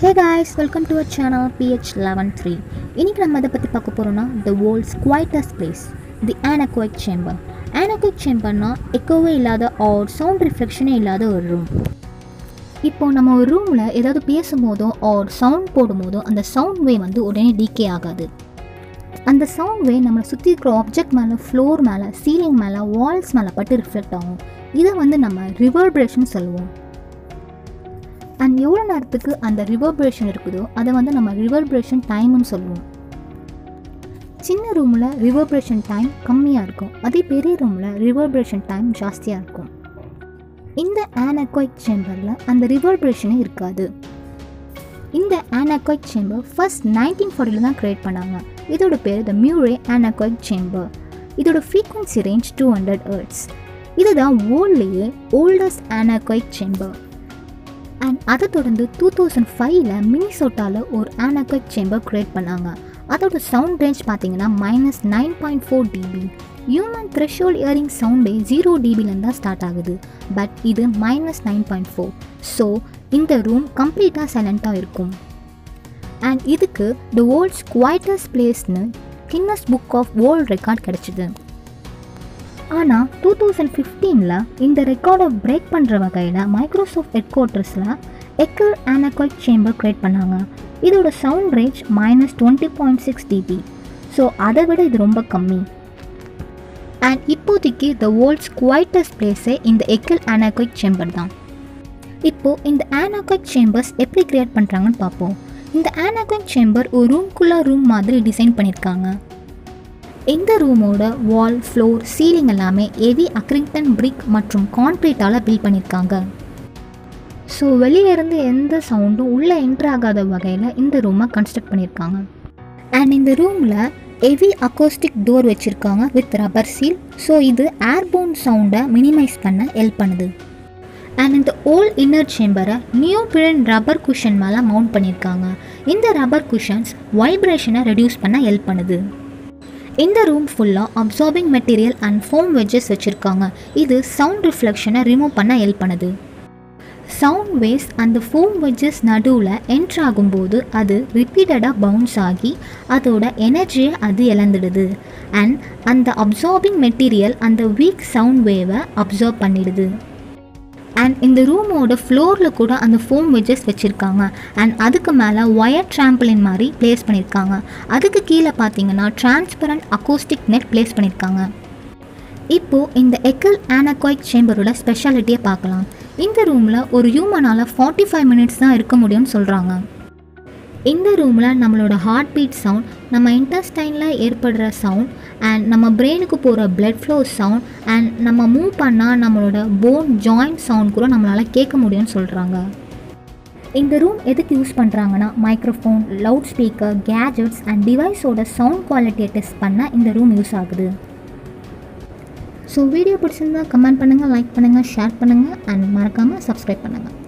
hey guys welcome to our channel PH eleven three இன்றைக்கி நம்ம அதை பற்றி பார்க்க போகிறோம்னா the world's quietest place the anechoic chamber anechoic சேம்பர்னா எக்கோவே இல்லாத ஆர் சவுண்ட் ரிஃப்ளெக்ஷனே இல்லாத ஒரு ரூம் இப்போ நம்ம ஒரு ரூமில் ஏதாவது பேசும்போதோ ஆர் சவுண்ட் போடும்போதோ அந்த சவுண்ட் வே வந்து உடனே டீகே ஆகாது அந்த சவுண்ட் வே நம்மளை சுற்றி இருக்கிற ஆப்ஜெக்ட் மேலே ஃப்ளோர் மேலே சீலிங் மேலே வால்ஸ் மேலே பட்டு ரிஃப்ளெக்ட் ஆகும் இதை வந்து நம்ம ரிவர்பரேஷன் சொல்லுவோம் அண்ட் எவ்வளோ நேரத்துக்கு அந்த ரிவர்பரேஷன் இருக்குதோ அதை வந்து நம்ம ரிவர்பரேஷன் டைம்னு சொல்லுவோம் சின்ன ரூமில் ரிவர்பரேஷன் டைம் கம்மியாக இருக்கும் அதே பெரிய ரூமில் ரிவர்பரேஷன் டைம் ஜாஸ்தியாக இருக்கும் இந்த ஆனக்வைக் சேம்பரில் அந்த ரிவர்பரேஷனே இருக்காது இந்த ஆனக்வைக் சேம்பர் ஃபர்ஸ்ட் நைன்டீன் ஃபார்ட்டியில் தான் க்ரியேட் பண்ணாங்க இதோட பேர் த மியூரே ஆனக்வைக் சேம்பர் இதோட frequency range two hundred hertz இதுதான் வேர்ல்ட்லேயே ஓல்டஸ்ட் ஆனக்வைக் சேம்பர் அண்ட் அதை தொடர்ந்து டூ தௌசண்ட் ஃபைவ்ல மினிசோட்டாவில் ஒரு ஆனக்வைக் சேம்பர் க்ரியேட் பண்ணாங்க அதோட சவுண்ட் ரேஞ்ச் பார்த்தீங்கன்னா minus nine point four dB human threshold hearing சவுண்டே ஜீரோ டிபிலேருந்து தான் ஸ்டார்ட் ஆகுது பட் இது minus nine point four so இந்த ரூம் கம்ப்ளீட்டாக சைலண்ட்டாக இருக்கும் அண்ட் இதுக்கு த வேர்ல்ட்ஸ் குவைட்டஸ்ட் பிளேஸ்னு Guinness book of world record கிடச்சிது ஆனால் டூ தௌசண்ட் ஃபிஃப்டீனில் இந்த ரெக்கார்டை பிரேக் பண்ணுற வகையில் மைக்ரோசாஃப்ட் ஹெட் குவார்ட்டர்ஸில் எக்கல் ஆனக்வைட் சேம்பர் க்ரியேட் பண்ணாங்க இதோட sound range minus twenty point six dB so அதை விட இது ரொம்ப கம்மி அண்ட் இப்போதைக்கு த வேர்ல்ட்ஸ் குவைட்டஸ்ட் பிளேஸே இந்த எக்கல் ஆனக்வைட் சேம்பர் தான் இப்போது இந்த ஆனக்வைட் சேம்பர்ஸ் எப்படி க்ரியேட் பண்ணுறாங்கன்னு பார்ப்போம் இந்த ஆனக்வைட் சேம்பர் ஒரு ரூம்குள்ளே ரூம் மாதிரி டிசைன் பண்ணியிருக்காங்க இந்த ரூமோட வால் ஃப்ளோர் சீலிங் எல்லாமே ஹெவி அக்ரிங்டன் பிரிக் மற்றும் கான்க்ரீட்டால் பில்ட் பண்ணியிருக்காங்க ஸோ வெளியிலேருந்து எந்த சவுண்டும் உள்ளே என்ட்ரு ஆகாத வகையில் இந்த ரூமை கன்ஸ்ட்ரக்ட் பண்ணியிருக்காங்க அண்ட் இந்த ரூமில் ஹெவி அக்கோஸ்டிக் டோர் வச்சுருக்காங்க வித் ரப்பர் சீல் ஸோ இது ஏர்போன் சவுண்டை மினிமைஸ் பண்ண ஹெல்ப் பண்ணுது அண்ட் இந்த ஓல் இன்னர் சேம்பரை நியோபிரன் ரப்பர் குஷன் மேலே மவுண்ட் பண்ணியிருக்காங்க இந்த ரப்பர் குஷன்ஸ் வைப்ரேஷனை ரெடியூஸ் பண்ண ஹெல்ப் பண்ணுது இந்த ரூம் ஃபுல்லாக absorbing material and foam wedges வச்சுருக்காங்க இது சவுண்ட் ரிஃப்ளெக்ஷனை ரிமூவ் பண்ண ஹெல்ப் பண்ணுது சவுண்ட் வேஸ் அந்த ஃபோம் வெஜ்ஜஸ் நடுவில் என்ட்ரு ஆகும்போது அது ரிப்பீட்டடாக பவுன்ஸ் ஆகி அதோட எனர்ஜியை அது இழந்துடுது அண்ட் அந்த அப்சார்பிங் மெட்டீரியல் அந்த வீக் சவுண்ட் வேவை அப்சார்ப் பண்ணிடுது அண்ட் இந்த ரூமோட ஃப்ளோரில் கூட அந்த ஃபோம் வெஜஸ் வச்சுருக்காங்க அண்ட் அதுக்கு மேலே ஒயர் ட்ராம்பிளின் மாதிரி ப்ளேஸ் பண்ணியிருக்காங்க அதுக்கு கீழே பார்த்தீங்கன்னா டிரான்ஸ்பரண்ட் அக்கோஸ்டிக் நெட் ப்ளேஸ் பண்ணியிருக்காங்க இப்போது இந்த எக்கல் ஆனக்வைக் சேம்பரோட ஸ்பெஷாலிட்டியை பார்க்கலாம் இந்த ரூமில் ஒரு ஹியூமனால் ஃபார்ட்டி ஃபைவ் மினிட்ஸ் தான் இருக்க முடியும்னு சொல்கிறாங்க இந்த ரூமில் நம்மளோட ஹார்ட் பீட் சவுண்ட் நம்ம இன்டஸ்டைனில் ஏற்படுற சவுண்ட் அண்ட் நம்ம பிரெயினுக்கு போகிற பிளட் ஃப்ளோ சவுண்ட் அண்ட் நம்ம மூவ் பண்ணால் நம்மளோட போன் ஜாயிண்ட் சவுண்ட் கூட நம்மளால் கேட்க முடியும்னு சொல்கிறாங்க இந்த ரூம் எதுக்கு யூஸ் பண்ணுறாங்கன்னா microphone loud speaker gadgets and டிவைஸோட சவுண்ட் குவாலிட்டியை டெஸ்ட் பண்ண இந்த ரூம் யூஸ் ஆகுது ஸோ வீடியோ பிடிச்சிருந்தா கமெண்ட் பண்ணுங்கள் லைக் பண்ணுங்கள் ஷேர் பண்ணுங்கள் அண்ட் மறக்காமல் சப்ஸ்கிரைப் பண்ணுங்கள்